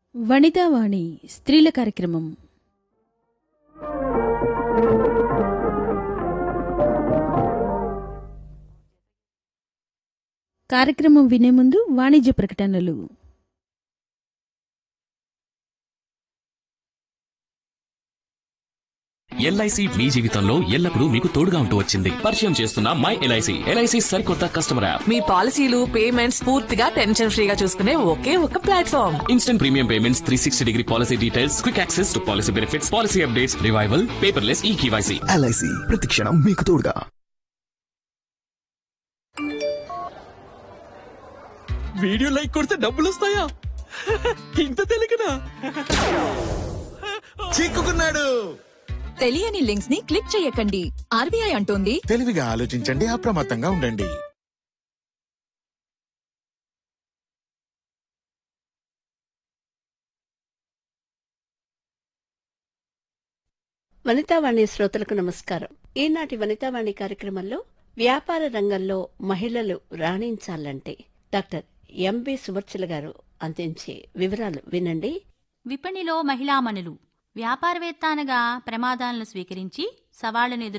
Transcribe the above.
వనితావాణి స్త్రీల కార్యక్రమం కార్యక్రమం వినే ముందు వాణిజ్య ప్రకటనలు ఎల్ఐసి మీ జీవితంలో ఎల్లప్పుడూ మీకు తోడుగా ఉంటూ వచ్చింది పరిచయం చేస్తున్న మై ఎల్ఐసి ఎల్ఐసి సరికొత్త కస్టమర్ యాప్ మీ పాలసీలు పేమెంట్స్ పూర్తిగా టెన్షన్ ఫ్రీగా చూసుకునే ఒకే ఒక platform instant premium payments three sixty degree policy details quick access to policy benefits policy updates revival paperless e KYC LIC ప్రతిక్షణం మీకు తోడుగా వీడియో లైక్ కొడితే డబ్బులు వస్తాయా ఇంత తెలియకనా చిక్కుకున్నాడు తెలియని లింక్స్ ని క్లిక్ చేయకండి ఆర్బీఐ అంటోంది తెలివిగా ఆలోచించండి అప్రమత్తంగా ఉండండి వనితావాణి శ్రోతలకు నమస్కారం ఈనాటి వనితావాణి కార్యక్రమంలో వ్యాపార రంగంలో మహిళలు రాణించాలంటే డాక్టర్ ఎంబి సువర్చల గారు అందించే వివరాలు వినండి విపణిలో మహిళామణులు వ్యాపారవేత్త అనగా ప్రమాదాలను స్వీకరించి సవాళ్లను ఎదుర్కొ